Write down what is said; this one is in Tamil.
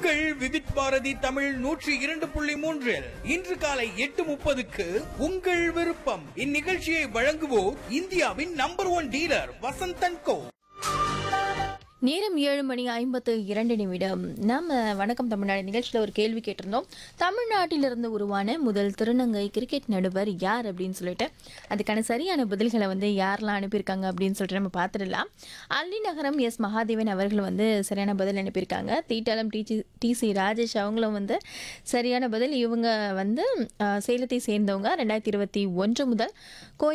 உங்கள் விவித் பாரதி தமிழ் நூற்றி இரண்டு புள்ளி மூன்றில் இன்று காலை எட்டு முப்பதுக்கு உங்கள் விருப்பம் இந்நிகழ்ச்சியை வழங்குவோர் இந்தியாவின் number one dealer Vasanthan co நேரம் ஏழு மணி ஐம்பத்து இரண்டு நிமிடம் நம்ம வணக்கம் தமிழ்நாடு நிகழ்ச்சியில் ஒரு கேள்வி கேட்டிருந்தோம் தமிழ்நாட்டிலிருந்து உருவான முதல் திருநங்கை கிரிக்கெட் நடுவர் யார் அப்படின்னு சொல்லிட்டு அதுக்கான சரியான பதில்களை வந்து யாரெல்லாம் அனுப்பியிருக்காங்க அப்படின்னு சொல்லிட்டு நம்ம பார்த்துடலாம் அல்லி நகரம் எஸ் மகாதேவன் அவர்கள் வந்து சரியான பதில் அனுப்பியிருக்காங்க தீட்டாளம் டிசி டிசி ராஜேஷ் அவங்களும் வந்து சரியான பதில் இவங்க வந்து அஹ், சேலத்தை சேர்ந்தவங்க ரெண்டாயிரத்தி இருபத்தி ஒன்று முதல் கோயில்